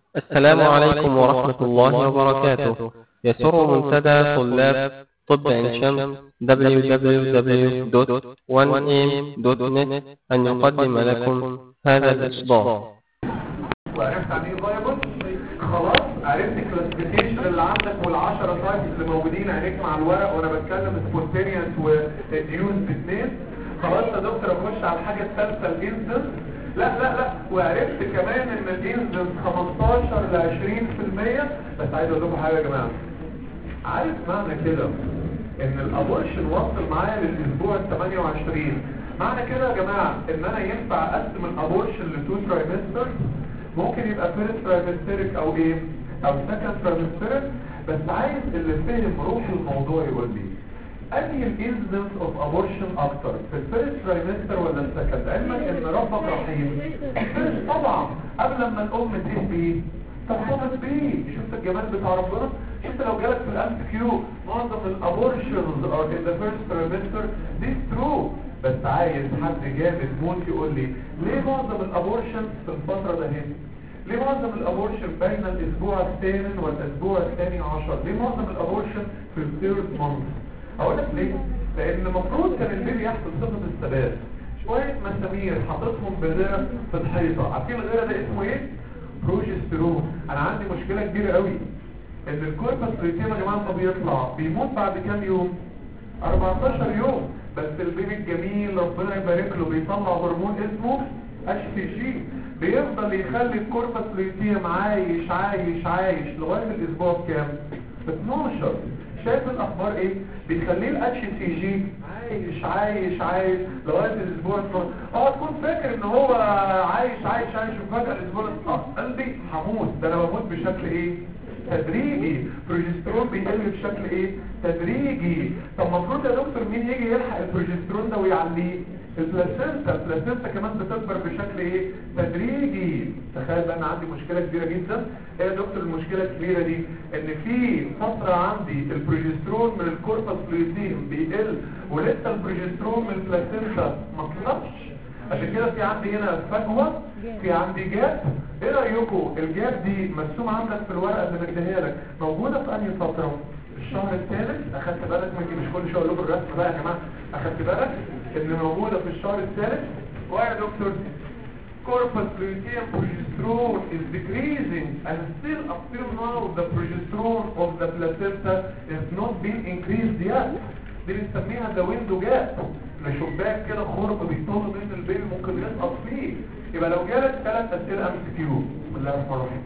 السلام عليكم ورحمة الله وبركاته يسر منتدى طلاب طب عين شمس www.1am.net أن يقدم لكم هذا الإصدار وعرفت عن ايه فايبل خلاص عرفت الكلاسيفيكيشن اللي عندك وال10 تايبس اللي موجودين عليك مع الورق وانا بتكلم سبونتينيوس وديوز باثنين خلاص يا دكتور اخش على الحاجه الثالثه الانسنس لا لا لا وعرفت كمان ان الانسنس 15 ل 20% بس عايز اقول لكم حاجه يا جماعه عارف معنى كده ان الابورشن وصل معايا للاسبوع ال 28 معنى كده يا جماعه ان انا ينفع اقسم الابورشن لتو ترايمستر ممكن يبقى فيرست ترايمستريك او ايه او سكند ترايمستريك بس عايز اللي فهم روح الموضوع يقول لي انهي الانسيدنس اوف ابورشن اكتر في الفيرست ترايمستر ولا السكند علمك ان ربك رحيم الفيرست طبعا قبل ما الام تيه بيه ترتبط بيه شفت الجمال بتاع ربنا شفت لو جالك في الام كيو معظم الابورشنز ار ان ذا فيرست ترايمستر دي ترو بس عايز حد جامد موت يقول لي ليه معظم الابورشن في الفتره ده هنا ليه معظم الابورشن بين الاسبوع الثامن والاسبوع الثاني عشر ليه معظم الابورشن في الثيرد مانث اقول لك ليه لان المفروض كان البيبي يحصل صفه الثبات شويه مسامير حاططهم بغيره في الحيطه عارفين الغيره ده اسمه ايه بروجسترون انا عندي مشكله كبيره قوي ان الكوربس لوتيم يا جماعه ما بيطلع بيموت بعد كام يوم 14 يوم بس البيبي الجميل ربنا يبارك له بيطلع هرمون اسمه اتش تي جي بيفضل يخلي الكوربس لوتيم عايش عايش عايش لغايه الاسبوع كام 12 شايف الاخبار ايه بيخليه الاتش تي جي عايش عايش عايش لغايه الاسبوع 12 اه تكون فاكر ان هو عايش عايش عايش وفجاه الاسبوع اه قلبي هموت ده انا بموت بشكل ايه تدريجي بروجسترون بيقل بشكل ايه تدريجي طب المفروض يا دكتور مين يجي يلحق البروجسترون ده ويعليه البلاسينتا البلاسينتا كمان بتكبر بشكل ايه تدريجي تخيل بقى انا عندي مشكله كبيره جدا ايه يا دكتور المشكله الكبيره دي ان في فتره عندي البروجسترون من الكوربس لوتيم بيقل ولسه البروجسترون من البلاسينتا ما طلعش عشان كده في عندي هنا فجوه في عندي جاب ايه رايكم الجاب دي مرسوم عندك في الورقه اللي مديها لك موجوده في انهي فتره الشهر الثالث اخدت بالك من مش كل شويه اقول لكم الرسم بقى يا جماعه اخدت بالك ان موجوده في الشهر الثالث ويا دكتور corpus luteum progesterone is decreasing and still up till now the progesterone of the placenta is not being increased yet دي بنسميها ذا ويندو جاب لشباك كده خرم بيطل من البيبي ممكن يسقط فيه يبقى لو جالك ثلاث اسئله ام سي كيو بسم الله الرحمن الرحيم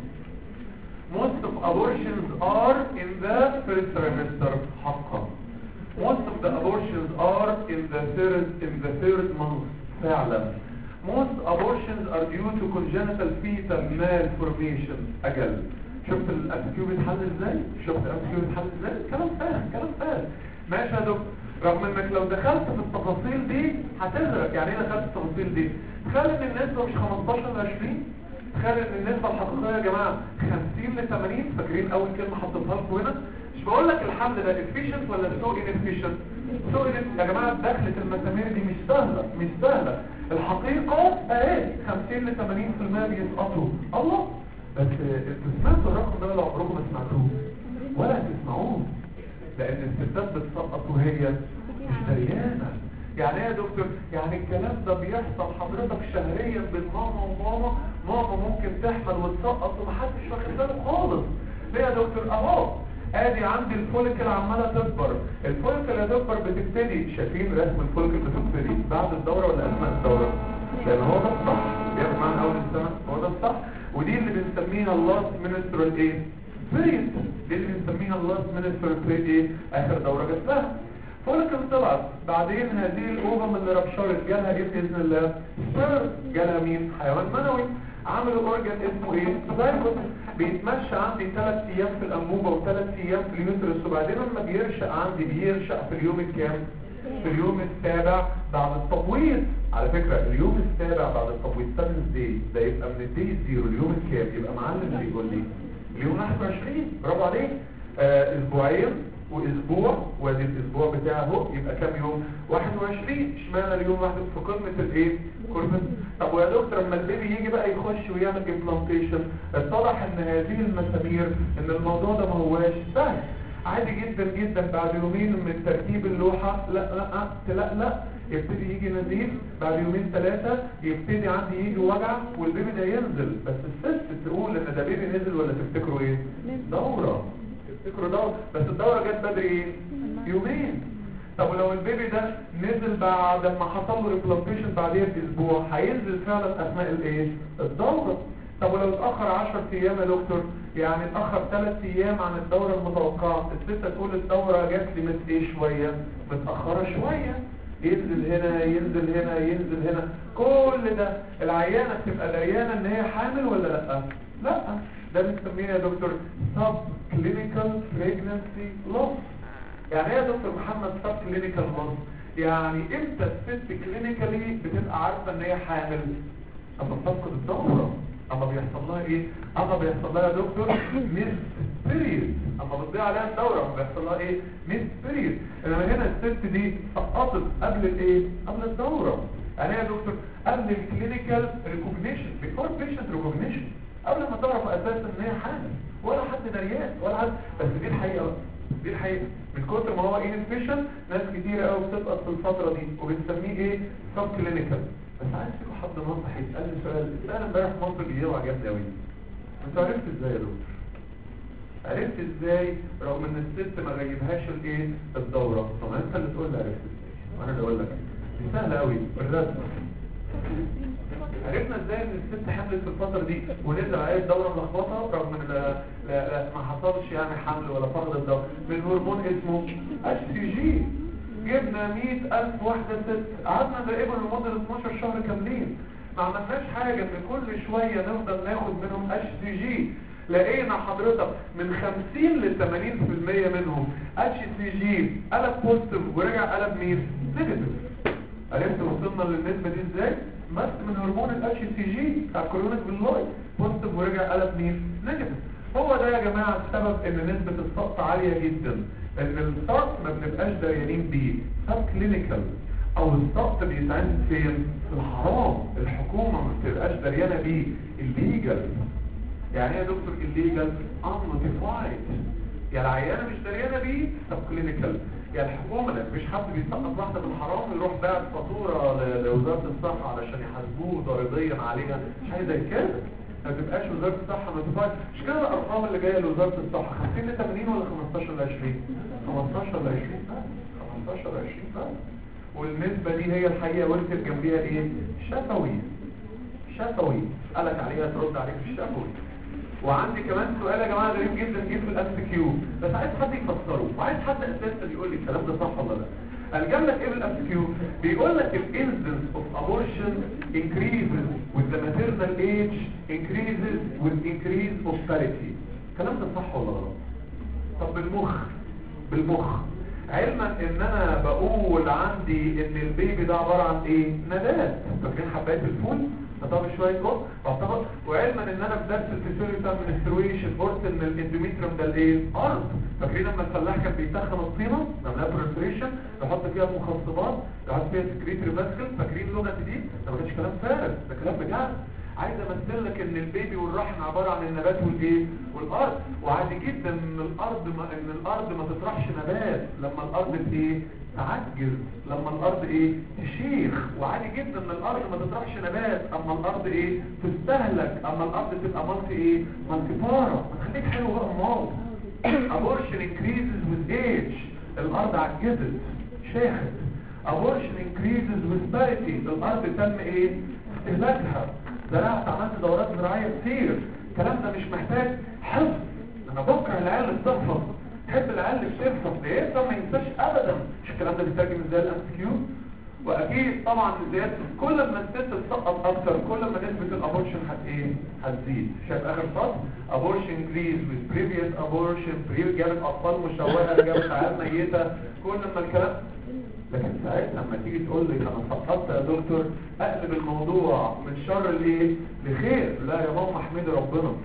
most of abortions are in the first trimester حقا most of the abortions are in the third in the third month فعلا most abortions are due to congenital fetal malformation اجل شفت الام كيو بيتحل ازاي شفت الام كيو بيتحل ازاي كلام فاهم كلام فاهم ماشي يا دكتور رغم انك لو دخلت في التفاصيل دي هتغرق يعني ايه دخلت في التفاصيل دي تخيل ان النسبه مش 15 ل 20 تخيل ان النسبه الحقيقيه يا جماعه 50 ل 80 فاكرين اول كلمه حطيتها لكم هنا مش بقول لك الحمل ده efficient ولا سو inefficient سو يا جماعه دخلة المسامير دي مش سهله مش سهله الحقيقه اهي 50 ل 80% بيسقطوا الله بس انتوا سمعتوا الرقم ده ولا عمركم ما سمعتوه ولا هتسمعوه لان الستات بتسقط وهي مش دريانه يعني ايه يا دكتور يعني الكلام ده بيحصل حضرتك شهريا بين ماما وماما ماما ممكن تحمل وتسقط ومحدش واخد باله خالص ليه يا دكتور اهو ادي عندي الفوليكل عماله تكبر الفوليكل يا دكتور بتبتدي شايفين رسم الفوليكل بتبتدي بعد الدوره ولا اثناء الدوره لان هو ده الصح بياخد معانا اول السنه هو ده الصح ودي اللي بنسميها اللاست منسترال ايه بريد دي اللي بنسميها اللاست منسترال بريد ايه اخر دوره جت لها فوليكل طلعت بعدين هذه الاوفم اللي ربشرت جالها ايه باذن الله سبير جالها مين حيوان منوي عملوا اورجن اسمه ايه زيجوت بيتمشى عندي ثلاث ايام في الانبوبه وثلاث ايام في اليوترس وبعدين لما بيرشق عندي بيرشق في اليوم الكام في اليوم السابع بعد التبويض على فكرة اليوم السابع بعد التبويض 7 داي ده يبقى من الدي زيرو اليوم الكام يبقى معلم بيقول لي اليوم 21 برافو عليك آه اسبوعين واسبوع وادي الاسبوع بتاعه اهو يبقى كام يوم 21 اشمعنى اليوم واحد في قمه الايه قمه طب ويا دكتور لما البيبي يجي بقى يخش ويعمل امبلانتيشن اتضح ان هذه المسامير ان الموضوع ده ما هواش سهل عادي جدا جدا بعد يومين من ترتيب اللوحه لا لا لا لا يبتدي يجي نزيف بعد يومين ثلاثة يبتدي عندي يجي وجع والبيبي ده ينزل بس الست تقول ان ده بيبي نزل ولا تفتكروا ايه دورة تفتكروا دورة بس الدورة جت بدري ايه يومين طب ولو البيبي ده نزل بعد ما حصل له ريبلانتيشن بعديها باسبوع هينزل فعلا اثناء الايه الدورة طب ولو اتأخر 10 ايام يا دكتور يعني اتأخر 3 ايام عن الدورة المتوقعة الست تقول الدورة جات لي مت ايه شوية متأخرة شوية ينزل هنا ينزل هنا ينزل هنا كل ده العيانة بتبقى دريانة ان هي حامل ولا لا لا ده بنسميه يا دكتور سب كلينيكال بريجنسي لوس يعني ايه يا دكتور محمد سب كلينيكال لوس يعني امتى الست كلينيكالي بتبقى عارفة ان هي حامل اما بتفقد الدورة اما بيحصل لها ايه اما بيحصل لها يا دكتور ميس بيريد اما بتضيع عليها الدورة اما بيحصل لها ايه ميس بيريد انما هنا الست دي سقطت قبل الايه قبل الدورة يعني يا دكتور قبل الكلينيكال ريكوجنيشن بيفور بيشنت ريكوجنيشن قبل ما تعرف اساسا ان هي حامل ولا حد دريان ولا حد بس دي الحقيقة بقى. دي الحقيقة من كتر ما هو انفيشن ناس كتيرة قوي بتسقط في الفترة دي وبنسميه ايه سب كلينيكال بس عايز فيكم حد نصح يسألني سؤال السؤال امبارح في مصر بيجي وعجبني قوي انت عرفت ازاي يا دكتور عرفت ازاي رغم ان الست ما غيبهاش الايه الدورة طب انت اللي تقول لي عرفت ازاي وانا اللي اقول لك دي سهله قوي بالرسم عرفنا ازاي ان الست حملت في الفتره دي ونزل عليها الدوره ملخبطه رغم ان لا لا لا ما حصلش يعني حمل ولا فقد الدوره من هرمون اسمه اتش سي جي جبنا 100000 واحده ست قعدنا نراقبهم لمده 12 شهر كاملين ما عملناش حاجه ان كل شويه نفضل ناخد منهم اتش سي جي لقينا حضرتك من 50 ل 80% منهم اتش سي جي قلب بوزيتيف ورجع قلب مين نيجاتيف عرفت وصلنا للنسبه دي ازاي بس من هرمون الاتش سي جي بتاع كرونيك باللاي بوزيتيف ورجع قلب مين نيجاتيف هو ده يا جماعه السبب ان نسبه السقط عاليه جدا ان السقط ما بنبقاش دريانين بيه سب كلينيكال او السقط بيتعمل فين في الحرام الحكومه ما بتبقاش دريانه بيه الليجل يعني ايه يا دكتور الليجل unnotified يعني العيانه مش دريانه بيه سب كلينيكال يعني الحكومه لا مش حد بيسقط واحده بالحرام ويروح باعت فاتوره ل- لوزاره الصحه علشان يحاسبوه ضريبيا عليها مش حاجه زي كده ما تبقاش وزاره الصحه نوتيفايد مش كده الارقام اللي جايه لوزاره الصحه 50 ل 80 ولا 15 ل 20 15 ل 20 بس 15 ل 20 بس والنسبه دي هي الحقيقه ورثت جنبيها ايه شفوي شفوي قالك عليها ترد عليك في الشفوي وعندي كمان سؤال يا جماعه غريب جدا جه في الاس كيو بس عايز حد يفسره وعايز حد اساسا يقول لي الكلام ده صح ولا لا الجاب لك ايه بالاس كيو بيقول لك الانسنس اوف abortion increases with the maternal age increases with increase of parity الكلام ده صح ولا غلط طب بالمخ بالمخ علما ان انا بقول عندي ان البيبي ده عبارة عن ايه ندات فاكرين حبايه الفول فطب شويه جوه فطبعا وعلما ان انا في درس الفسيولوجي بتاع المنسترويشن قلت ان الاندوميتريوم ده الايه ارض فاكرين لما الفلاح كان بيسخن الطينه نعملها بريفريشن يحط فيها المخصبات يحط فيها سكريتري فاسكل فاكرين اللغه دي ده ما كانش كلام فارغ ده كلام بجد عايز امثل لك ان البيبي والرحم عباره عن النبات والايه والارض وعادي جدا ان الارض ما ان الارض ما تطرحش نبات لما الارض ايه تعجز لما الارض ايه تشيخ وعادي جدا ان الارض ما تطرحش نبات اما الارض ايه تستهلك اما الارض تبقى مالتي ايه مالتي بارا ما تخليك حلو بقى امال abortion increases with age الارض عجزت شاخت abortion increases with parity الارض تم ايه استهلاكها زرعت عملت دورات زراعية كتير الكلام ده مش محتاج حفظ انا بكره العيال اللي بتحفظ تحب العيال اللي بتحفظ ليه ده ما ينساش ابدا مش الكلام ده بيترجم ازاي الام كيو واكيد طبعا زيادة كل ما الست تسقط اكتر كل ما نسبة الابورشن هت ايه هتزيد شايف اخر سطر abortion increase with previous abortion previous جابت اطفال مشوهة جابت عيال ميتة كل ما الكلام لكن ساعتها لما تيجي تقول لي انا سقطت يا دكتور اقلب الموضوع من شر لايه لخير لا يا ماما احمدي ربنا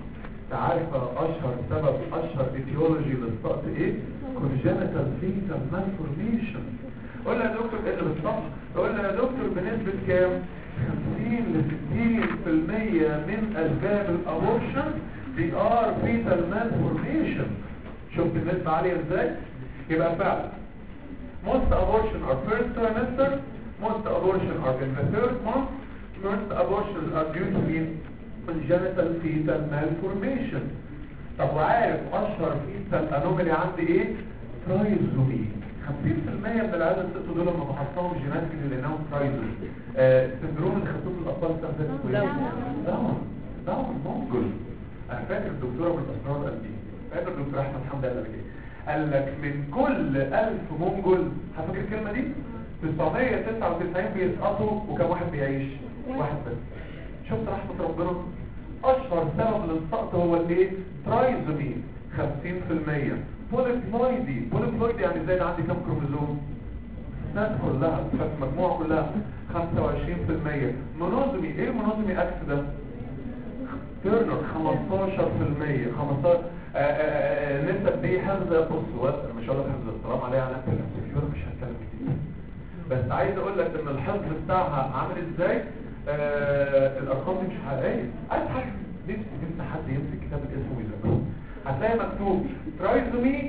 تعرف اشهر سبب اشهر ايتيولوجي للسقط ايه congenital fetal malformation قلنا يا دكتور ايه اللي بالصح قلنا يا دكتور بنسبة كام 50 ل 60% من اسباب الابورشن دي ار fetal malformation شفت النسبة عالية ازاي يبقى فعلا most abortion are first trimester most abortion are in the third month most abortions are due to in congenital fetal malformation طب وعارف اشهر fetal anomaly عندي ايه ترايزومي 50% من العيال الست دول لما بحطهم جينات كده لانهم ترايزومي آه سندروم اللي خدوه في الاطفال استخدمته ايه داون داون مونجل انا فاكر الدكتوره بالاسرار قال ايه فاكر الدكتور احمد حمدي قال لك ايه قال لك من كل 1000 مونجل هتفكر الكلمه دي 999 بيسقطوا وكم واحد بيعيش واحد بس شفت رحمه ربنا اشهر سبب للسقط هو الايه ترايزومي 50% بوليبلويدي بوليبلويدي يعني زي عندي كم كروموزوم الناس كلها المجموعه كلها 25% مونوزومي ايه المونوزومي اكس ده تيرنر 15% 15 نسب دي حفظ بص انا مش هقول لك حفظ السلام عليها على نفس مش هتكلم كتير بس عايز اقول لك ان الحفظ بتاعها عامل ازاي آه الارقام دي مش حقيقيه عايز حد نفسي نفسي حد يمسك كتاب الاسم ويذاكره هتلاقي مكتوب ترايزومي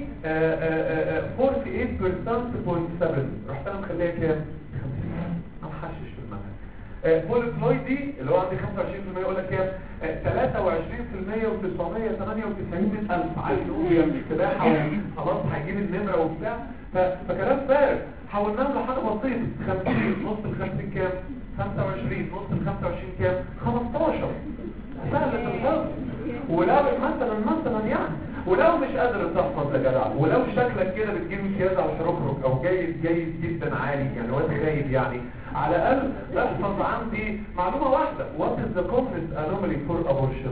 48.7 رحت انا مخليها كام 50 انا محشش في المنهج بوليبلويدي اللي هو عندي 25% يقول لك كام 23% و998 من الف عايز يقول يا سباحه خلاص هيجيب النمره وبتاع فكلام فارغ حولناهم لحاجه بسيطه 50 نص ال 50 كام 25 نص ال 25 كام 15 سهلة الحفظ ولو مثلا مثلا يعني ولو مش قادر تحفظ يا جدع ولو شكلك كده بتجيب امتياز على الحركرك او جيد جيد جدا عالي يعني واد خايب يعني على الاقل احفظ عندي معلومه واحده what is the commonest anomaly for abortion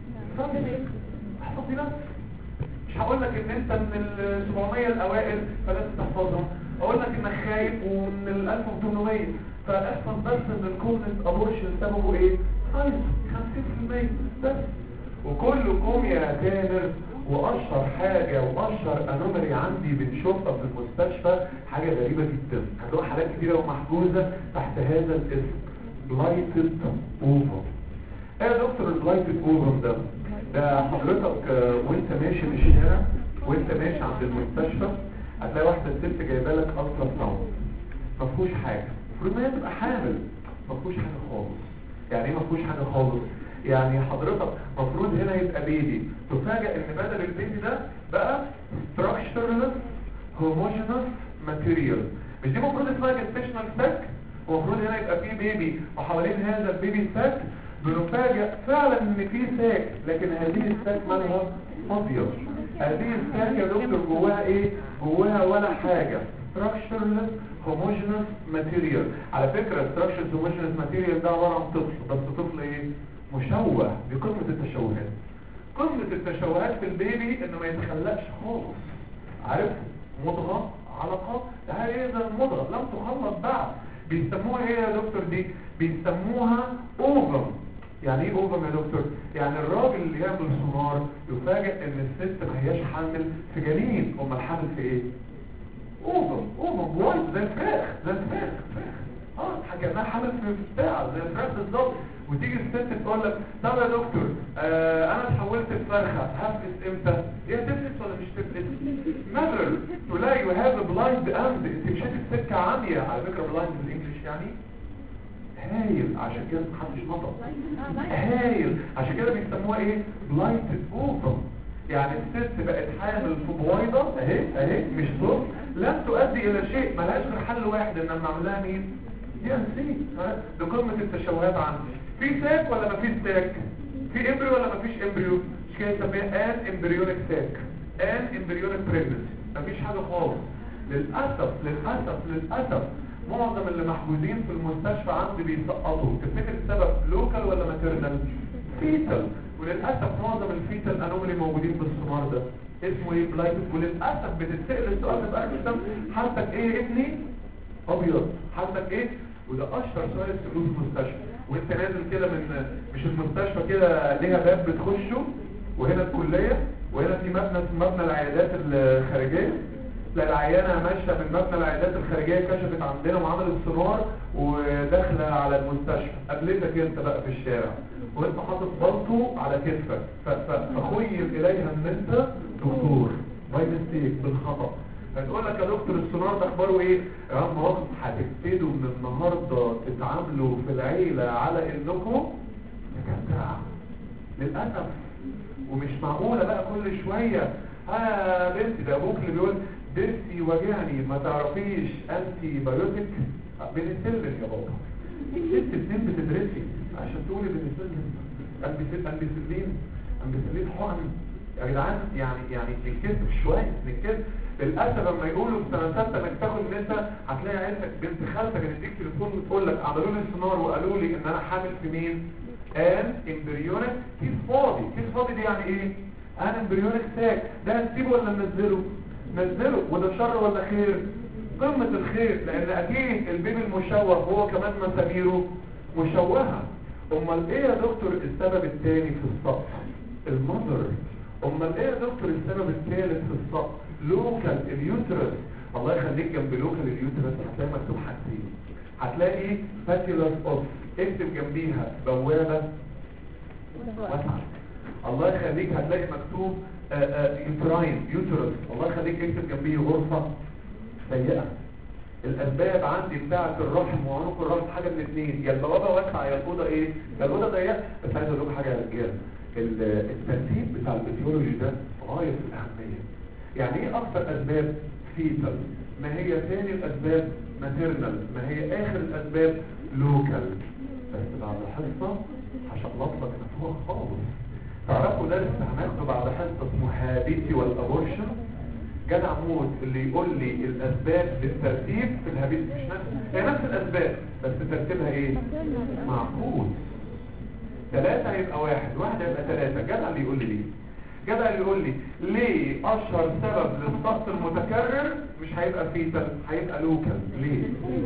احفظ دي بس مش هقول لك ان انت من ال 700 الاوائل فلازم تحفظهم اقول لك انك خايف ومن ال 1800 فاحفظ بس ان الكومنت ابورشن سببه ايه سايز 50% بس وكلكم يا تامر واشهر حاجة واشهر انومري عندي بنشوفها في المستشفى حاجة غريبة جدا هتلاقوا حالات كتيرة ومحجوزة تحت هذا الاسم بلايتد اوفر ايه يا دكتور البلايتد اوفر ده ده حضرتك وانت ماشي في الشارع وانت ماشي عند المستشفى هتلاقي واحدة ست جايبه لك الترا ساوند ما فيهوش حاجة المفروض ان هي تبقى حامل ما فيهوش حاجة خالص يعني ايه ما فيهوش حاجة خالص يعني حضرتك مفروض هنا يبقى بيبي تفاجئ ان بدل البيبي ده بقى structureless homogeneous material مش دي مفروض اسمها gestational sac ومفروض هنا يبقى فيه بيبي وحوالين هذا البيبي ساك بنفاجئ فعلا ان في ساك لكن هذه الساك مالها فاضيه هذه الساك يا دكتور جواها ايه جواها ولا حاجه structureless homogeneous material على فكره structureless homogeneous material ده عباره عن طفل بس طفل ايه مشوه بقمة التشوهات قمة التشوهات في البيبي انه ما يتخلقش خالص عارف مضغة علقة هذه المضغة لم تخلص بعد بيسموها ايه يا دكتور دي بيسموها اوفم يعني ايه اوفم يا دكتور يعني الراجل اللي يعمل سونار يفاجئ ان الست ما هياش حامل في جنين امال حامل في ايه اوفم اوفم وايد زي الفراخ زي الفراخ فراخ اه حكيناها حامل في بتاع زي الفراخ بالظبط وتيجي الست تقول لك طب يا دكتور آه انا اتحولت لفرخه هفلس امتى هي تفلس ولا مش تفلس ماتر تلاقي يو هاف بلايند اند انت مشيت السكه عاميه على فكره بلايند بالانجلش يعني هايل عشان كده محدش نطق هايل عشان كده بيسموها ايه بلايندد اوفر يعني الست بقت حامل في بويضه اهي اهي مش صوت لن تؤدي الى شيء ملهاش غير حل واحد ان نعمل لها مين دي ان سي دي قمه التشوهات عندي في ساك ولا مفيش ساك في امبريو ولا مفيش امبريو مش كده يسميها ان امبريونيك ساك ان امبريونيك بريجنسي مفيش حاجه خالص للاسف للاسف للاسف معظم اللي محجوزين في المستشفى عندي بيسقطوا تفتكر السبب لوكال ولا ماتيرنال فيتال وللاسف معظم الفيتال انومالي موجودين بالسمار ده اسمه ايه بلايتد وللاسف بتتسال السؤال ده بقى حالتك ايه يا ابني ابيض حالتك ايه وده اشهر سؤال السلوك في المستشفى وانت نازل كده من مش المستشفى كده ليها باب بتخشه وهنا الكليه وهنا في مبنى اسمه مبنى العيادات الخارجيه لا العيانه ماشيه من مبنى العيادات الخارجيه كشفت عندنا وعملت سونار وداخله على المستشفى قابلتك انت بقى في الشارع وانت حاطط بلطو على كتفك ف- ف- فخيل اليها ان انت دكتور باي ميستيك بالخطا هتقول لك يا دكتور السونار ده اخباره ايه يا عم وقت هتبتدوا من النهارده تتعاملوا في العيله على انكم يا جدع للاسف ومش معقوله بقى كل شويه ها بنتي ده ابوك اللي بيقول ضرسي وجعني ما تعرفيش انتي بايوتيك بنسلم يا بابا ست سنين بتدرسي عشان تقولي بنسلم امبيسلين امبيسلين امبيسلين حقن يا جدعان يعني يعني نتكسف شويه نتكسف للاسف لما يقولوا في سنه ثالثه انك تاخد ان انت هتلاقي عيلتك بنت خالتك هتديك تليفون وتقول لك عملوا لي سونار وقالوا لي ان انا حامل في مين؟ ان امبريونيك كيس فاضي كيس فاضي دي يعني ايه؟ ان امبريونيك ساك ده هنسيبه ولا ننزله؟ نزله وده شر ولا خير؟ قمة الخير لان اكيد البيبي المشوه هو كمان مساميره مشوهة امال ايه يا دكتور السبب الثاني في السقط المذر امال ايه يا دكتور السبب الثالث في السقط لوكال اليوترس الله يخليك جنب لوكال اليوترس هتلاقي مكتوب حاجتين هتلاقي باتيلس اوف اكتب جنبيها بوابة واسعة الله يخليك هتلاقي مكتوب يوتراين يوترس الله يخليك اكتب جنبيه غرفة ضيقة الاسباب عندي بتاعة الرحم وعنق الرحم حاجة من الاثنين يا البوابة واسعة يا الأوضة ايه يا الأوضة ضيقة بس عايز اقول لكم حاجة يا رجاله ال- الترتيب بتاع الفيزيولوجي ده غاية في الأهمية يعني ايه اكثر اسباب فيتال ما هي ثاني الاسباب ماتيرنال ما هي اخر الاسباب لوكال بس بعد الحصة هشقلط لك مفتوح خالص تعرفوا درس هناخده بعد حصة اسمه هابيتي والابورشن جدع موت اللي يقول لي الاسباب بالترتيب في الهابيتي مش نفس هي نفس الاسباب بس ترتيبها ايه معقول ثلاثة هيبقى واحد واحد هيبقى ثلاثة جدع اللي يقول لي ليه جدع اللي يقول لي ليه اشهر سبب للضغط المتكرر مش هيبقى فيتال هيبقى لوكال ليه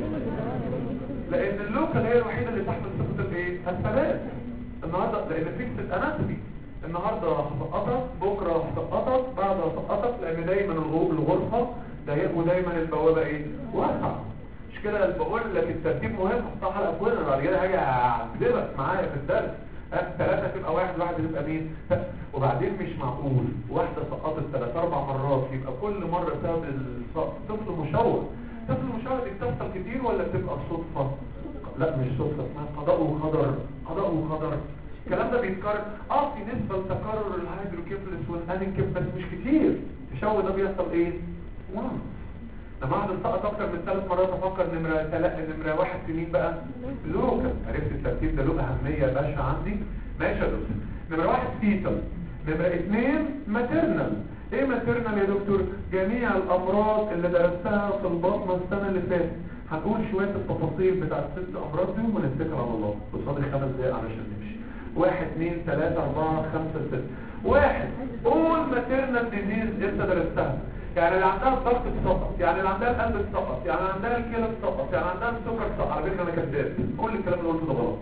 لان اللوكال هي الوحيدة اللي تحمل صفة الايه الثبات النهاردة لان فيكس اناتومي النهاردة هسقطك بكرة هسقطك بعد هسقطك لان دايما الغ- الغرفة ضيق ودايما البوابة ايه واسعة مش كده بقول لك الترتيب مهم احطها حلقة فوقنا بعد كده هاجي اعذبك معايا في الدرس ها، ثلاثة تبقى واحد واحد تبقى مين ها، وبعدين مش معقول واحدة سقطت ثلاث اربع مرات يبقى كل مرة سبب السقط طفل مشوه طفل مشوه دي بتحصل كتير ولا بتبقى صدفة لا مش صدفة اسمها قضاء وقدر قضاء وقدر الكلام ده بيتكرر اه في نسبة لتكرر الهيدروكيفلس والانيكيف بس مش كتير التشوه ده بيحصل ايه؟ واو لما واحد سقط اكتر من ثلاث مرات افكر نمرة تلا... نمرة واحد في مين بقى؟ لوكال عرفت الترتيب ده له اهمية باشا عندي ماشي يا دكتور نمرة واحد فيتال نمرة اثنين ماتيرنال ايه ماتيرنال يا دكتور؟ جميع الامراض اللي درستها في البطنة السنة اللي فاتت هنقول شوية التفاصيل بتاع الست امراض دي ونتكل على الله قصاد خمس دقايق علشان نمشي واحد اثنين ثلاثة اربعة خمسة ستة واحد قول ماتيرنال ديزيز انت درستها يعني اللي عندها الضغط اتسقط يعني اللي عندها القلب اتسقط يعني اللي عندها الكلى اتسقط يعني عندها السكر اتسقط على فكره انا كذاب كل الكلام اللي قلته ده غلط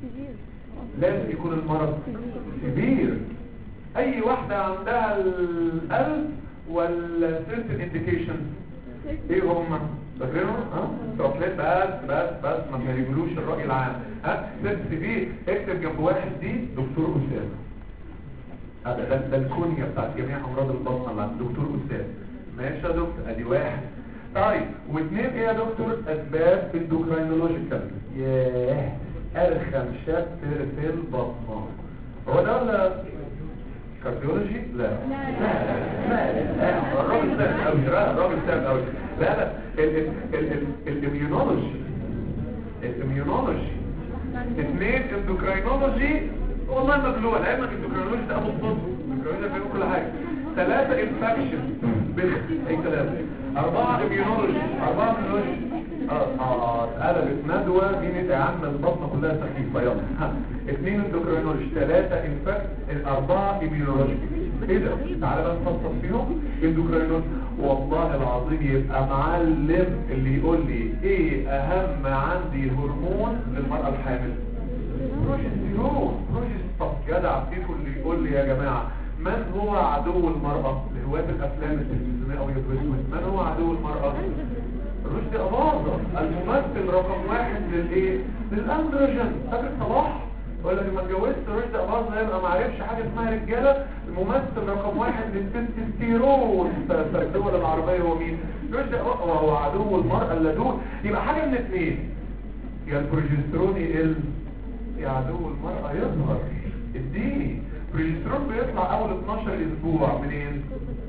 لازم يكون المرض كبير اي واحده عندها القلب والسيرتن انديكيشن ايه هم فاكرينهم ها تروفلات بس بس بس ما بيقولوش الراي العام ها سيرت سي اكتب جنب واحد دي دكتور اسامه هذا ده, ده الكونيا بتاعت جميع امراض البطن اللي عند دكتور اسامه ماشي يا دكتور ادي واحد طيب واثنين ايه يا دكتور اسباب اندوكراينولوجيكال ياه ارخم شابتر في البطن هو ده ولا كارديولوجي لا لا لا لا الراجل سهل قوي الراجل سهل قوي لا لا الاميونولوجي الاميونولوجي اثنين اندوكراينولوجي والله مبلوع لعلمك الاندوكراينولوجي ده ابو الطب الاندوكراينولوجي ده بيعمل كل حاجه ثلاثة انفكشن اي كلام اربعة اميونولوجي اربعة اميونولوجي اه اه اتقلبت ندوة مين يا عم البطنة كلها سخيفة يلا ها اثنين اندوكراينولوجي ثلاثة انفكت اربعة اميونولوجي ايه ده تعالى بقى نفصل فيهم اندوكراينولوجي والله العظيم يبقى معلم اللي يقول لي ايه اهم عندي هرمون للمرأة الحامل بروجستيرون بروجستيرون جدع فيكم اللي يقول لي يا جماعة من هو عدو المرأة لهواة الافلام التلفزيونية او يبرزون من هو عدو المرأة رشدي أباظة الممثل رقم واحد للايه للاندروجين فاكر صلاح ولا لما اتجوزت رشدي أباظة يبقى ما عرفش حاجة اسمها رجالة الممثل رقم واحد للتستيرون في الدول العربية هو مين رشدي أباظة وهو عدو المرأة اللدود يبقى حاجة من اثنين يا البروجسترون يقل يا عدو المرأة يظهر اديني البروجسترون بيطلع اول 12 اسبوع منين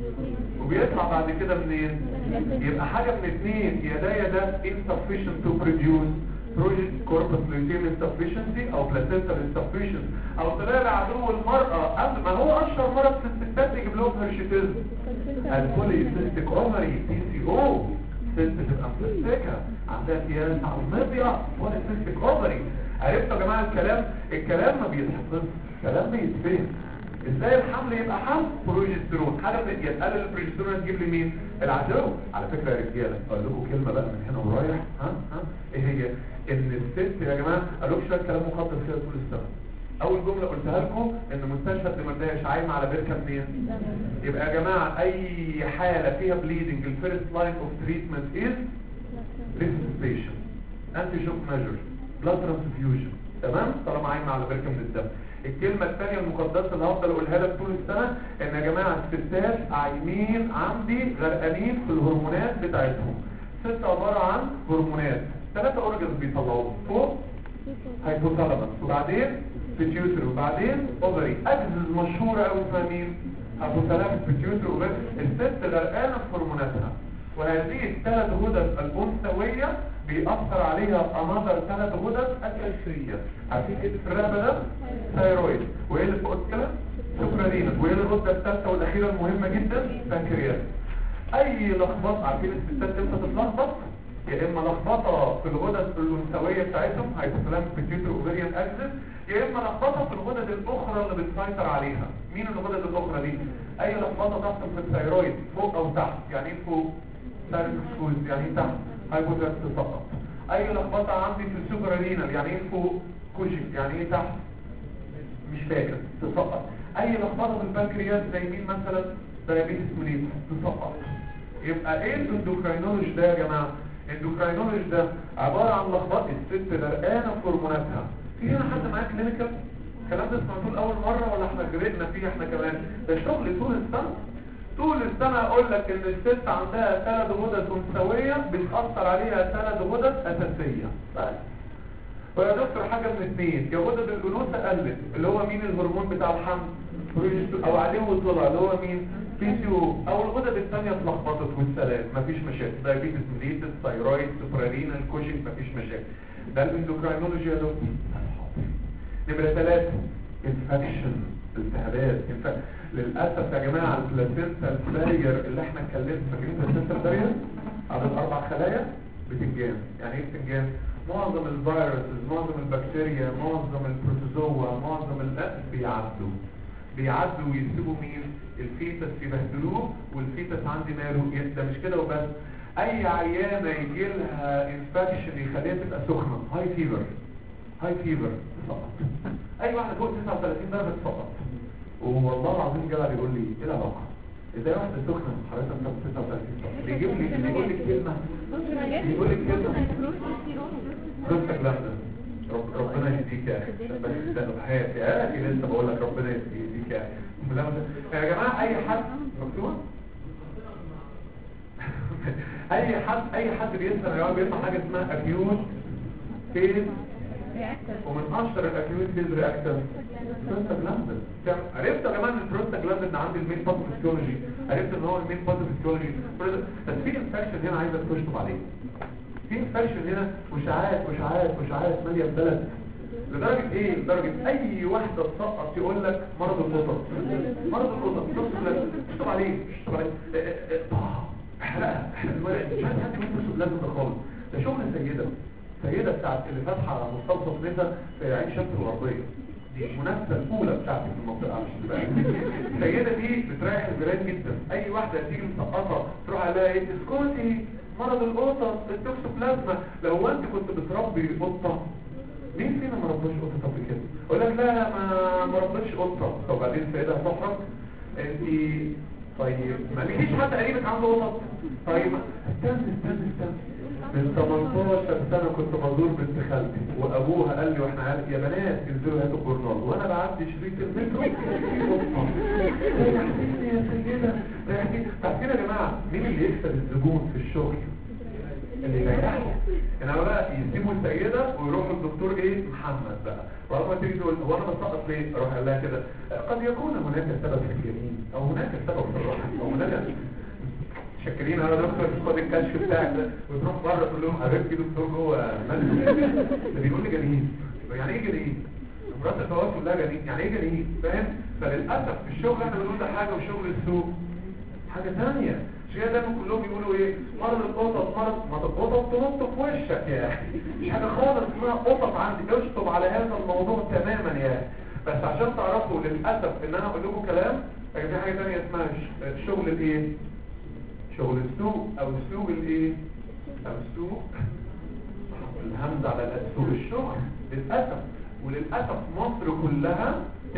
وبيطلع بعد كده منين يبقى حاجة من اثنين يا ده يا ده insufficient to produce project corpus luteum insufficiency او placental insufficiency او طلع عدو المرأة قبل ما هو اشهر مرض في الستات يجيب لهم هرشيتيزم البولي سيستيك اوفري بي سي او ست تبقى مفسكة عندها سياسة على المضيع بولي سيستيك اوفري عرفتوا يا جماعة الكلام الكلام ما بيتحفظش الكلام بيتفهم ازاي الحمل يبقى حمل بروجسترون حاجه من يتقلل البروجسترون هتجيب لي مين العدو على فكره يا رجاله اقول لكم كلمه بقى من هنا ورايح ها ها ايه هي ان الست يا جماعه قالوا لكم شويه كلام مقدس كده طول السنه اول جمله قلتها لكم ان مستشفى الدمرداش عايمه على بركه منين يبقى يا جماعه اي حاله فيها بليدنج الفيرست لاين اوف تريتمنت از ريسبيشن انتي شوك ميجر بلاد ترانسفيوجن تمام طالما عايمه على بركه من الدم الكلمة الثانية المقدسة اللي هفضل اقولها لك طول السنة ان يا جماعة الستات عايمين عندي غرقانين في الهرمونات بتاعتهم ست عبارة عن هرمونات ثلاثة اورجنز بيطلعوهم فوق هايبوثالامس وبعدين بيتيوتري وبعدين اوفري اجزز مشهورة قوي اسمها مين هايبوثالامس بيتيوتري اوفري الست غرقانة في هرموناتها وهذه الثلاث غدد الانثويه بيأثر عليها انظر ثلاث غدد اساسيه عارفين ايه في الرقبه ده ثايرويد وايه اللي فوق كده سكرانين وايه الغده الثالثه والاخيره المهمه جدا بنكرياس اي لخبطه عارفين الستات امتى تتلخبط يا اما لخبطه في الغدد الانثويه بتاعتهم هايبوثالامس بيتيوتري اوفريان اكسس يا اما لخبطه في الغدد الاخرى اللي بتسيطر عليها مين الغدد الاخرى دي اي لخبطه تحصل في الثايرويد فوق او تحت يعني ايه فوق ساركوسكوز يعني ايه تحت هايبوثالامس فقط اي لخبطه عندي في السوبرانينال يعني ايه فوق كوشن يعني ايه تحت مش فاكر تسقط اي لخبطه في البنكرياس زي مين مثلا دايابيتس ميليتس تسقط يبقى ايه الاندوكراينولوجي ده يا جماعه الاندوكراينولوجي ده عباره عن لخبطه الست غرقانه في هرموناتها في هنا حد معاه كلينيكال الكلام ده سمعتوه لاول مره ولا احنا جرينا فيه احنا كمان ده شغل طول السنه طول السنة اقول لك ان الست عندها ثلاث غدد انثوية بتأثر عليها ثلاث غدد اساسية بس ويا دكتور حاجة من اثنين يا غدد الانوثة قلت اللي هو مين الهرمون بتاع الحمل او عليه وطلع اللي هو مين بي سي او او الغدد الثانية اتلخبطت والسلام مفيش مشاكل دايابيتس ميليتس ثايرويد سوبرارينال كوشن مفيش مشاكل ده الاندوكراينولوجي يا دكتور نمرة ثلاثة انفكشن التهابات للأسف يا جماعة البلاسينتا البارير اللي احنا اتكلمنا فاكرين البلاسينتا البارير على الأربع خلايا بتنجان يعني ايه بتنجان؟ معظم الفيروس معظم البكتيريا معظم البروتوزوا معظم الأسف بيعدوا بيعدوا ويسيبوا مين؟ الفيتس يبهدلوه والفيتس عندي ماله ده مش كده وبس اي عيانة يجي لها انفكشن يخليها تبقى سخنة هاي فيبر هاي فيبر تسقط اي واحدة فوق 39 درجة تسقط والله العظيم جدع يقول لي ايه العلاقه ازاي واحده سخنه حضرتك انت 39 سنه يجيب لي يقول لي كلمه يقول لي كلمه بروستك لامدا رب ربنا يهديك يا اخي بس ده حياتي يا اخي لسه بقول لك ربنا يهديك يا اخي يا جماعه اي حد مكتوب اي حد اي حد بيسمع يا جماعه بيسمع حاجه اسمها اكيوت فيز ومن اشهر الاكيوت فيز رياكتر بروستاجلاندين عرفت يا جماعه ان البروستاجلاندين عندي المين باثوفيسيولوجي عرفت ان هو المين باثوفيسيولوجي بس في انفكشن هنا عايزك تشطب عليه في انفكشن هنا وشعات وشعات وشعات ماليه البلد لدرجة ايه لدرجة اي واحدة تسقط يقول لك مرض القطط مرض القطط اشطب عليه اشطب عليه احرقها احرقها مش عايز حد يقول لازم ده خالص ده شغل السيدة السيدة بتاعت اللي فاتحة مستوصف نسا في عين شمس الغربية دي المنافسة الأولى بتاعتي في المنطقة عشان تبقى السيدة دي بتريح الجيران جدا أي واحدة تيجي مسقطة تروح عليها ايه اسكتي مرض القطط التوكسوبلازما لو انت كنت بتربي قطة مين فينا ما ربش قطة قبل كده؟ اقول لك لا ما ما ربش قطة طب بعدين السيدة هتحرك انت طيب ما لقيتيش حد قريبك عنده قطط طيب استنى استنى استنى من 18 سنة كنت مزور بنت خالتي وابوها قال لي واحنا عيال يا بنات انزلوا هاتوا الجورنال وانا بعدي شريط المترو ريحتيني يا سيدة ريحتيني عارفين يا جماعة مين اللي يكسب الزبون في الشغل اللي يريحه انما بقى يسيبوا السيدة ويروحوا الدكتور ايه محمد بقى واول ما تيجي تقول هو انا بسقط ليه اروح قال لها كده قد يكون هناك سبب في اليمين او هناك سبب في الرحم او هناك شاكرين يا دكتور خد الكشف بتاعك ده وتروح بره تقول لهم حبيبتي دكتور جوه ملك ده بيقول لي جنين يعني ايه جنين مرات التواصل ده جنين يعني ايه جنين فاهم فللاسف في الشغل احنا بنقول ده حاجه وشغل السوق حاجه ثانيه عشان كده دايما كلهم يقولوا ايه مرض القطط مرض ما القطط تنط في وشك يا اخي مش حاجه خالص اسمها قطط عندي اشطب على هذا الموضوع تماما يا اخي بس عشان تعرفوا للاسف ان انا اقول لكم كلام في حاجه ثانيه اسمها شغل الايه شغل السوق او السوق الايه او السوق الهمزة على السوق الشغل للأسف وللأسف مصر كلها 99%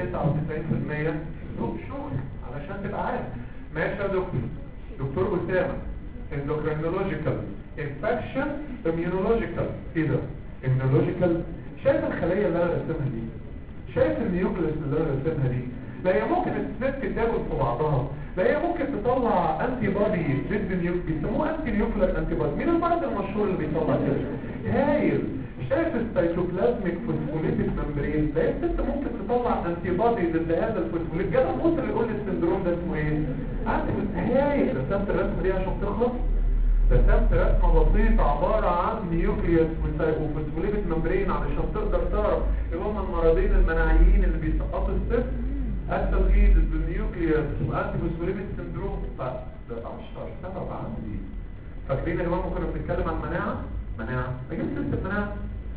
سوق شغل علشان تبقى عارف ماشي يا دكتور دكتور أسامة endocrinological infection immunological ايه ده immunological شايف الخلية اللي انا رسمها دي شايف النيوكليس اللي انا رسمها دي لا هي ممكن الست تاكل في بعضها لا هي ممكن تطلع انتي بودي ضد نيوك بيسموه انتي نيوكلير انتي بودي مين المرض المشهور اللي بيطلع كده هايل شايف السيتوبلازميك فوسفوليتيك ممبرين لا هي الست ممكن تطلع انتي بودي ضد هذا الفوسفوليت جاب الموت اللي يقول لي السندروم ده اسمه ايه انتي هايل رسمت الرسمه دي عشان تخلص رسمت رسمه بسيطه عباره عن نيوكليوس وفوسفوليتيك ممبرين علشان تقدر تعرف ايه هم المرضين المناعيين اللي بيسقطوا الست التوحيد بالنيوكليوس وانتي فوسفوليبيد سندروم ده اشهر سبب عندي فاكرين يا جماعه كنا بنتكلم عن المناعه مناعه اجيب سيره المناعه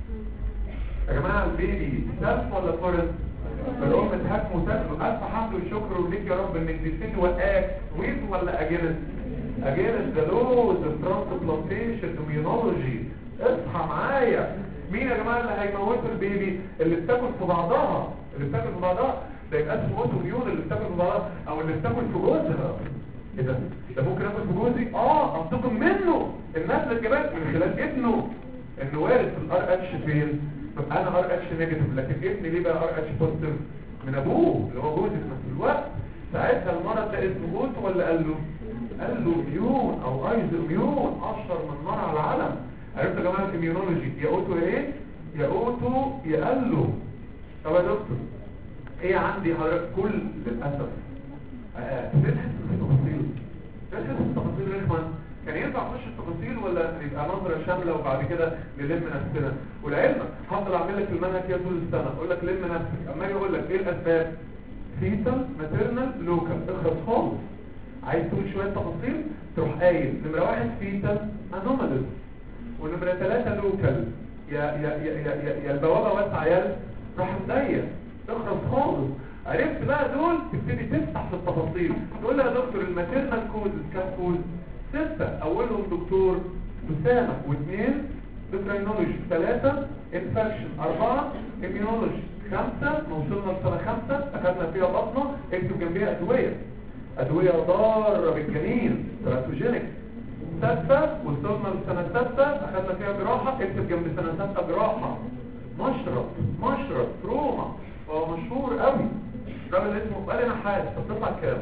يا جماعه البيبي سلف ولا فورن الام تهاجمه وتاكله الف حمد وشكر وليك يا رب انك تسيبي وقاك ويز ولا اجينس اجينس ده لوز ترانسبلانتيشن اميونولوجي اصحى معايا مين يا جماعه اللي هيموتوا البيبي اللي بتاكل في بعضها اللي بتاكل في بعضها ده يبقى اسمه اوتو ميون اللي بتاكل في بعضها او اللي بتاكل في جوزها ايه ده ده ممكن اكل في جوزي اه انتقم منه النسل كمان من خلال ابنه انه وارد في الار اتش فين طب انا ار اتش نيجاتيف لكن ابني ليه بقى ار اتش بوزيتيف من ابوه اللي هو جوزي في نفس الوقت ساعتها المرض ده اسمه اوتو ولا قال له قال له ميون او ايز ميون اشهر من نار على العالم عرفت يا جماعه الاميونولوجي يا اوتو ايه يا اوتو يا قال له طب يا دكتور ايه عندي حضرتك كل للاسف تبحث في التفاصيل تبحث في التفاصيل رخمه كان ينفع نخش التفاصيل ولا يبقى نظره شامله وبعد كده نلم نفسنا والعلم هفضل اعمل لك المنهج كده طول السنه اقول لك لم نفسك اما اجي اقول لك ايه الاسباب فيتال ماتيرنال لوكال اخلص خالص عايز تقول شويه تفاصيل تروح قايل نمره واحد فيتال انوماليز ونمره ثلاثه لوكال يا يا يا يا, يا البوابه واسعه يا راح مضيق تخلص خالص عرفت بقى دول تبتدي تفتح في التفاصيل تقول لها يا دكتور الماتيرنال كوز كام كوز ستة اولهم دكتور أسامة واثنين دكتورينولوجي ثلاثة انفكشن أربعة اميونولوجي خمسة وصلنا لسنة خمسة أخذنا فيها بطنة اكتب جنبيها أدوية أدوية ضارة بالجنين تراتوجينيك ستة وصلنا لسنة ستة أخذنا فيها جراحة اكتب جنب سنة ستة جراحة مشرط مشرط روما هو مشهور قوي الراجل اللي اسمه قال انا حاسس بتطلع كام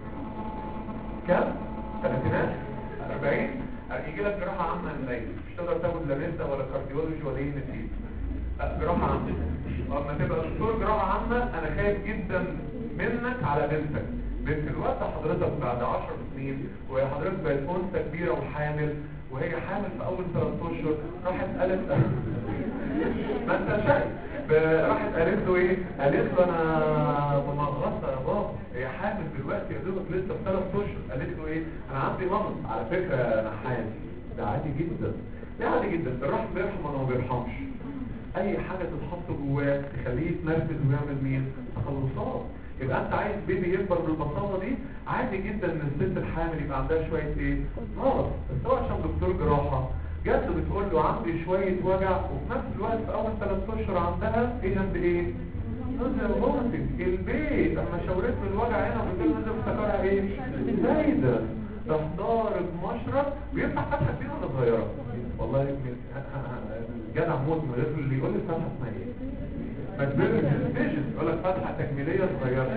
كام ثلاثينات 40 يجي لك جراحه عامه الليل مش تقدر تاخد لا نسا ولا كارديولوجي ولا ايه نسيت جراحه عامه اما تبقى دكتور جراحه عامه انا خايف جدا منك على بنتك بنت الوقت حضرتك بعد 10 سنين وهي حضرتك بقت انثى كبيره وحامل وهي حامل في اول ثلاث اشهر راحت قالت ما انت شايف راحت قالت له ايه قالت له انا ممغصه يا بابا هي حامل دلوقتي يا دوبك لسه في ثلاث اشهر قالت له ايه انا عندي مغص على فكره انا حامل ده عادي جدا ده عادي جدا الرحم بيرحم ولا ما بيرحمش اي حاجه تتحط جواه تخليه يتنرفز ويعمل مين تخلصات يبقى انت عايز بيبي يكبر بالبساطه دي عادي جدا ان الست الحامل يبقى عندها شويه ايه مرض بس هو عشان دكتور جراحه جت بتقول له عندي شويه وجع وفي نفس الوقت في اول ثلاث اشهر عندها ايه جنب ايه نزل ومنتج البيت اما شاورت له الوجع هنا وقلت له نزل افتكرها ايه زايده راح ضارب مشرب بيفتح فتحه كبيره ولا صغيره والله يا ابني الجدع موت من غير اللي يقول لي فتحه اسمها ايه ما تبرر الفيجن يقول لك فتحه تكميليه صغيره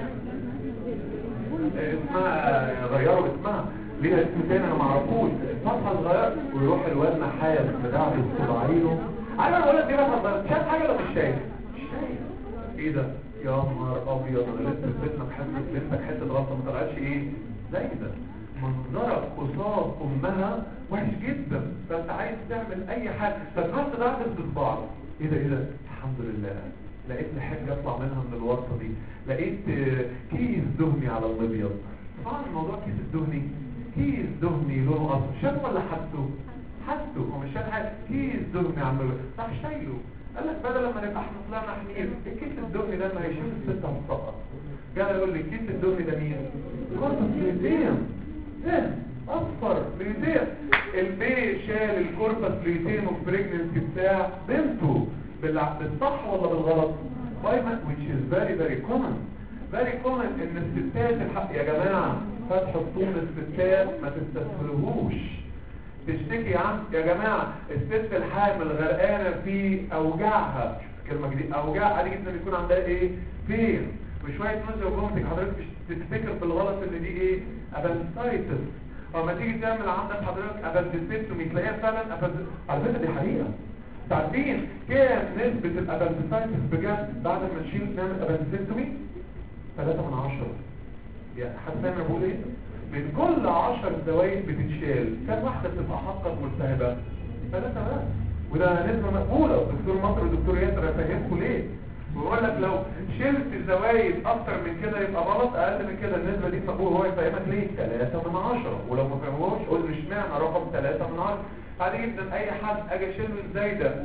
اسمها غيروا اسمها ليها اسم تاني انا ما اعرفوش فتحه صغيره ويروح الواد نحاس بتاع بصباعينه عارف انا بقول لك دي فتحه صغيره شايف حاجه ولا مش شايف مش شايف ايه ده يا نهار ابيض انا لسه اديتك حته لسه حته غلطه ما طلعتش ايه زي ده منظرك قصاد امها وحش جدا فانت عايز تعمل اي حاجه فتروح تدعبس بصباعك ايه ده ايه ده الحمد لله لقيت لي حاجه اطلع منها من الورطه دي لقيت كيس دهني على الابيض طبعا الموضوع كيس الدهني كيس دهني لونه اصفر شاف ولا حسه حسه هو مش شاف حاجه كيس دهني على الابيض راح شايله قال لك بدل لما نبقى احنا طلعنا حنين الكيس الدهني ده ما هيشوف الست هتسقط جاي يقول لي الكيس الدهني ده مين كورتس ليتيم ايه اصفر ليتيم البي شال الكوربس ليتيم اوف بريجننسي بتاع بنته بالصح ولا بالغلط باي which is very very common very common ان الستات الحق يا جماعه فتح الطول الستات ما تستسهلوهوش تشتكي يا عم يا جماعه الست الحامل غرقانه في اوجاعها كلمه جديده اوجاع عادي جدا يكون عندها ايه فين وشويه نوزيا وجومتك حضرتك مش تفتكر بالغلط ان دي ايه ابنسايتس وما تيجي تعمل عندك حضرتك ابنسيتومي تلاقيها فعلا أبنس... على فكره دي حقيقه تعرفين كام نسبة الابنسايتس بجد بعد ما نشيل نعمل ابنسيتومي 3 من 10 يعني حد فاهم انا بقول ايه من كل 10 زوايد بتتشال كام واحدة بتبقى حقق ملتهبة 3 بس وده نسبة مقبولة والدكتور مصر والدكتور ياسر يفهمكم ليه ويقول لك لو شلت الزوايد اكتر من كده يبقى غلط اقل من كده النسبة دي مقبولة هو يفهمك ليه 3 من 10 ولو ما فهموش قول مش معنى رقم 3 من 10 عادي جدا اي حد اجي اشيل له الزايده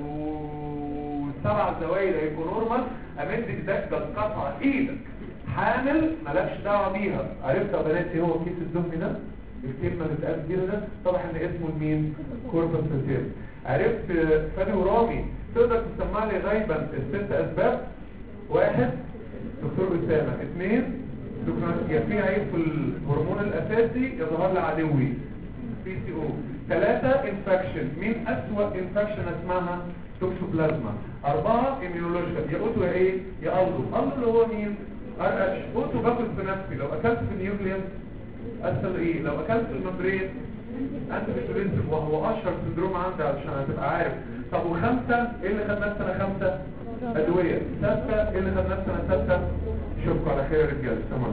والسبع زوايد هيبقوا نورمال امد ايدك ده قطع ايدك حامل مالكش دعوه بيها عرفت يا بنات ايه هو كيس الدهن ده الكلمه اللي اتقالت كده ده طبعا ان اسمه مين كوربس فيتيم عرفت فادي ورامي تقدر تسمع لي غيبا الست اسباب واحد دكتور اسامه اثنين دكتور يا في عيب في الهرمون الاساسي يظهر لي عدوي بي سي او ثلاثة انفكشن مين اسوأ انفكشن اسمها توكسوبلازما اربعة اميونولوجيا يا اوتو يا ايه يا الدو الدو اللي هو مين ار اتش اوتو باكل في نفسي لو اكلت في النيوكليوس اسهل ايه لو اكلت في الممبرين انت بتريسك وهو اشهر سندروم عندي علشان هتبقى عارف طب وخمسة ايه اللي خدناه في سنة خمسة ادوية ستة ايه اللي خدناه في سنة ستة اشوفكم على خير يا رجاله تمام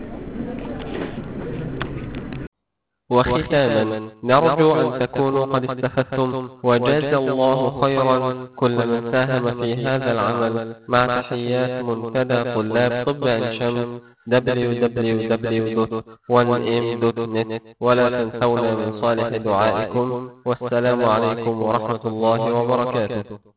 وختاما نرجو أن تكونوا قد استفدتم وجاز الله خيرا كل من ساهم في هذا العمل مع تحيات منتدى طلاب طب عين شمس www.1m.net ولا تنسونا من صالح دعائكم والسلام عليكم ورحمة الله وبركاته